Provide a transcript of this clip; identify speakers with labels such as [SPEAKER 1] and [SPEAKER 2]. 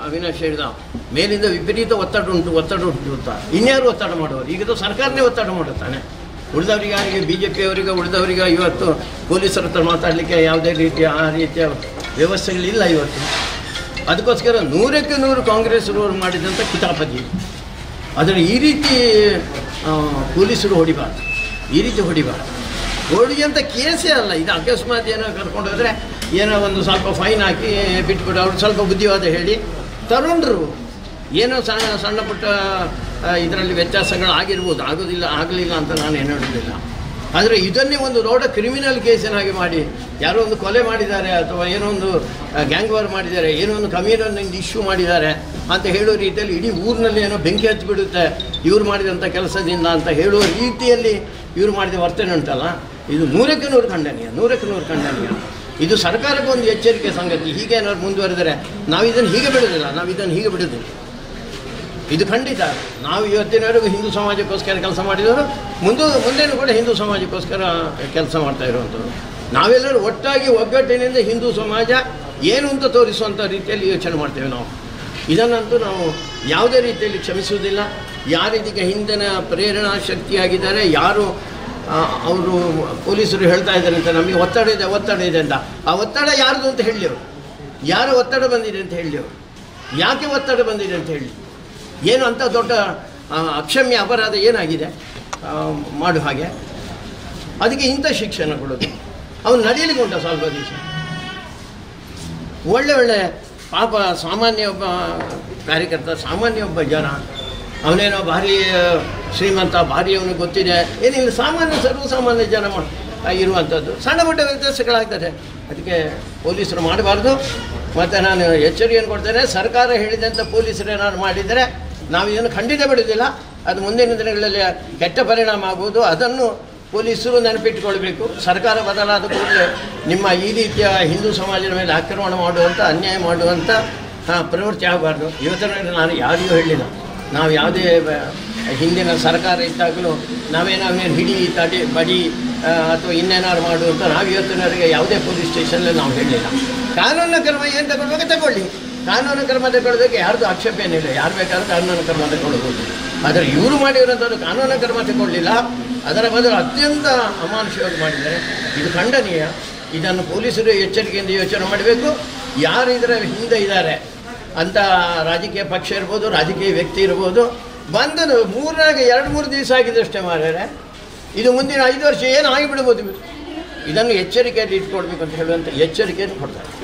[SPEAKER 1] ಅವಿನಾಶ್ ಹೇಳಿದ ಮೇಲಿಂದ ವಿಪರೀತ ಒತ್ತಡ ಉಂಟು ಒತ್ತಡ ಉಂಟು ಅಂತ ಇನ್ಯಾರು ಒತ್ತಡ ಮಾಡುವರು ಈಗ ಇದು ಸರ್ಕಾರನೇ ಒತ್ತಡ ಮಾಡುತ್ತಾನೆ ಉಳಿದವರಿಗೆ ಯಾರಿಗೆ ಬಿ ಜೆ ಪಿಯವರಿಗೆ ಉಳಿದವರಿಗೆ ಇವತ್ತು ಪೊಲೀಸರ ಹತ್ರ ಮಾತಾಡಲಿಕ್ಕೆ ಯಾವುದೇ ರೀತಿಯ ಆ ರೀತಿಯ ವ್ಯವಸ್ಥೆಗಳಿಲ್ಲ ಇವತ್ತು ಅದಕ್ಕೋಸ್ಕರ ನೂರಕ್ಕೆ ನೂರು ಕಾಂಗ್ರೆಸ್ರವರು ಮಾಡಿದಂಥ ಕಿತಾಪತಿ ಆದರೆ ಈ ರೀತಿ ಆ, ಪೊಲೀಸರು ಹೊಡಿಬಾರ್ದು ಈ ರೀತಿ ಹೊಡಿಬಾರ್ದು ಹೊಡಿಯಂಥ ಕೇಸೇ ಅಲ್ಲ ಇದು ಅಕಸ್ಮಾತ್ ಏನೋ ಕರ್ಕೊಂಡು ಹೋದರೆ ಏನೋ ಒಂದು ಸ್ವಲ್ಪ ಫೈನ್ ಹಾಕಿ ಬಿಟ್ಬಿಟ್ಟು ಅವ್ರು ಸ್ವಲ್ಪ ಬುದ್ಧಿವಾದ ಹೇಳಿ ತಗೊಂಡ್ರು ಏನೋ ಸಣ್ಣ ಸಣ್ಣ ಪುಟ್ಟ ಇದರಲ್ಲಿ ವ್ಯತ್ಯಾಸಗಳು ಆಗಿರ್ಬೋದು ಆಗೋದಿಲ್ಲ ಆಗಲಿಲ್ಲ ಅಂತ ನಾನು ಏನು ಹೇಳೋದಿಲ್ಲ ಆದರೆ ಇದನ್ನೇ ಒಂದು ದೊಡ್ಡ ಕ್ರಿಮಿನಲ್ ಕೇಸಿನಾಗಿ ಮಾಡಿ ಯಾರೋ ಒಂದು ಕೊಲೆ ಮಾಡಿದ್ದಾರೆ ಅಥವಾ ಏನೋ ಒಂದು ಗ್ಯಾಂಗ್ ವಾರ್ ಮಾಡಿದ್ದಾರೆ ಏನೋ ಒಂದು ಕಮ್ಯುನಲ್ ಇಶ್ಯೂ ಮಾಡಿದ್ದಾರೆ ಅಂತ ಹೇಳೋ ರೀತಿಯಲ್ಲಿ ಇಡೀ ಊರಿನಲ್ಲಿ ಏನೋ ಬೆಂಕಿ ಹಚ್ಚಿಬಿಡುತ್ತೆ ಇವ್ರು ಮಾಡಿದಂಥ ಕೆಲಸದಿಂದ ಅಂತ ಹೇಳುವ ರೀತಿಯಲ್ಲಿ ಇವ್ರು ಮಾಡಿದ ವರ್ತನೆ ಉಂಟಲ್ಲ ಇದು ನೂರಕ್ಕೆ ನೂರು ಖಂಡನೀಯ ನೂರಕ್ಕೆ ನೂರು ಖಂಡನೀಯ ಇದು ಸರ್ಕಾರಕ್ಕೆ ಒಂದು ಎಚ್ಚರಿಕೆ ಸಂಗತಿ ಹೀಗೆ ಏನಾದ್ರು ಮುಂದುವರೆದರೆ ನಾವು ಇದನ್ನು ಹೀಗೆ ಬಿಡೋದಿಲ್ಲ ನಾವು ಇದನ್ನು ಹೀಗೆ ಬಿಡೋದಿಲ್ಲ ಇದು ಖಂಡಿತ ನಾವು ಇವತ್ತಿನವರೆಗೂ ಹಿಂದೂ ಸಮಾಜಕ್ಕೋಸ್ಕರ ಕೆಲಸ ಮಾಡಿದವರು ಮುಂದೆ ಮುಂದೇನು ಕೂಡ ಹಿಂದೂ ಸಮಾಜಕ್ಕೋಸ್ಕರ ಕೆಲಸ ಮಾಡ್ತಾ ಇರುವಂಥದ್ದು ನಾವೆಲ್ಲರೂ ಒಟ್ಟಾಗಿ ಒಗ್ಗಟ್ಟಿನಿಂದ ಹಿಂದೂ ಸಮಾಜ ಏನು ಅಂತ ತೋರಿಸುವಂಥ ರೀತಿಯಲ್ಲಿ ಯೋಚನೆ ಮಾಡ್ತೇವೆ ನಾವು ಇದನ್ನಂತೂ ನಾವು ಯಾವುದೇ ರೀತಿಯಲ್ಲಿ ಕ್ಷಮಿಸುವುದಿಲ್ಲ ಯಾರು ಇದಕ್ಕೆ ಹಿಂದಿನ ಪ್ರೇರಣಾ ಶಕ್ತಿಯಾಗಿದ್ದಾರೆ ಯಾರು ಅವರು ಪೊಲೀಸರು ಹೇಳ್ತಾ ಇದ್ದಾರೆ ಅಂತ ನಮಗೆ ಒತ್ತಡ ಇದೆ ಒತ್ತಡ ಇದೆ ಅಂತ ಆ ಒತ್ತಡ ಯಾರ್ದು ಅಂತ ಹೇಳಿ ಅವರು ಯಾರ ಒತ್ತಡ ಬಂದಿದೆ ಅಂತ ಹೇಳಿ ಅವರು ಯಾಕೆ ಒತ್ತಡ ಬಂದಿದೆ ಅಂತ ಹೇಳಿ ಏನು ಅಂತ ದೊಡ್ಡ ಆ, ಅಕ್ಷಮ್ಯ ಅಪರಾಧ ಏನಾಗಿದೆ ಆ, ಮಾಡು ಹಾಗೆ ಅದಕ್ಕೆ ಇಂಥ ಶಿಕ್ಷಣ ಕೊಡೋದು ಅವನು ನಡೆಯಲಿಕ್ಕೆ ಉಂಟ ಸ್ವಲ್ಪ ದಿವಸ ಒಳ್ಳೆ ಒಳ್ಳೆ ಪಾಪ ಸಾಮಾನ್ಯ ಒಬ್ಬ ಕಾರ್ಯಕರ್ತ ಸಾಮಾನ್ಯ ಒಬ್ಬ ಜನ ಅವನೇನೋ ಭಾರಿ ಆ, ಶ್ರೀಮಂತ ಭಾರಿ ಅವನಿಗೆ ಗೊತ್ತಿದೆ ಏನಿಲ್ಲ ಸಾಮಾನ್ಯ ಸರ್ವಸಾಮಾನ್ಯ ಜನ ಮಾ- ಆ, ಇರುವಂಥದ್ದು ಸಣ್ಣ ಪುಟ್ಟ ವ್ಯತ್ಯಾಸಗಳಾಗ್ತದೆ ಅದಕ್ಕೆ ಪೊಲೀಸರು ಮಾಡಬಾರ್ದು ಮತ್ತು ನಾನು ಎಚ್ಚರಿಕೆಯನ್ನು ಕೊಡ್ತೇನೆ ಸರ್ಕಾರ ಹೇಳಿದಂಥ ಪೊಲೀಸರು ಏನಾದ್ರು ಮಾಡಿದರೆ ನಾವು ಇದನ್ನು ಖಂಡಿತ ಬಿಡೋದಿಲ್ಲ ಅದು ಮುಂದಿನ ದಿನಗಳಲ್ಲಿ ಕೆಟ್ಟ ಪರಿಣಾಮ ಆಗುವುದು ಅದನ್ನು ಪೊಲೀಸರು ನೆನಪಿಟ್ಟುಕೊಳ್ಬೇಕು ಸರ್ಕಾರ ಬದಲಾದ ಕೂಡಲೇ ನಿಮ್ಮ ಈ ರೀತಿಯ ಹಿಂದೂ ಸಮಾಜದ ಮೇಲೆ ಆಕ್ರಮಣ ಮಾಡುವಂಥ ಅನ್ಯಾಯ ಮಾಡುವಂಥ ಆ, ಪ್ರವೃತ್ತಿ ಆಗಬಾರ್ದು ಇವತ್ತಿನ ನಾನು ಯಾರಿಗೂ ಹೇಳಿಲ್ಲ ನಾವು ಯಾವುದೇ ಬ- ಹಿಂದಿನ ಸರ್ಕಾರ ಇದ್ದಾಗಲೂ ನಾವೇನಾವೇನು ಹಿಡಿ ತಡಿ ಬಡಿ ಆ, ಅಥವಾ ಇನ್ನೇನಾದ್ರು ಮಾಡು ಅಂತ ನಾವು ಇವತ್ತಿನವರೆಗೆ ಯಾವುದೇ ಪೊಲೀಸ್ ಸ್ಟೇಷನಲ್ಲಿ ನಾವು ಹೇಳಲಿಲ್ಲ ಕಾನೂನು ಕ್ರಮ ಏನು ತಗೊಳ್ಬೇಕು ತಗೊಳ್ಳಿ ಕಾನೂನು ಕ್ರಮ ತಗೊಳ್ಳೋದಕ್ಕೆ ಯಾರ್ದು ಆಕ್ಷೇಪ ಏನಿಲ್ಲ ಯಾರು ಬೇಕಾದ್ರೂ ಕಾನೂನು ಕ್ರಮ ತಗೊಳ್ಬೋದು ಆದರೆ ಇವರು ಮಾಡಿರೋಂಥದ್ದು ಕಾನೂನು ಕ್ರಮ ತಗೊಳ್ಳಿಲ್ಲ ಅದರ ಬದಲು ಅತ್ಯಂತ ಅಮಾನುಷವಾಗಿ ಮಾಡಿದ್ದಾರೆ ಇದು ಖಂಡನೀಯ ಇದನ್ನು ಪೊಲೀಸರು ಎಚ್ಚರಿಕೆಯಿಂದ ಯೋಚನೆ ಮಾಡಬೇಕು ಯಾರು ಇದರ ಹಿಂದೆ ಇದ್ದಾರೆ ಅಂತ ರಾಜಕೀಯ ಪಕ್ಷ ಇರ್ಬೋದು ರಾಜಕೀಯ ವ್ಯಕ್ತಿ ಇರ್ಬೋದು ಬಂದದು ಮೂರನಾಗ ಎರಡು ಮೂರು ದಿವಸ ಆಗಿದಷ್ಟೇ ಮಾರ್ಯಾರೆ ಇದು ಮುಂದಿನ ಐದು ವರ್ಷ ಏನು ಆಗಿಬಿಡ್ಬೋದು ಇದನ್ನು ಎಚ್ಚರಿಕೆಯಲ್ಲಿ ಇಟ್ಕೊಳ್ಬೇಕು ಅಂತ ಹೇಳುವಂಥ ಎಚ್ಚರಿಕೆಯನ್ನು ಕೊಡ್ತಾರೆ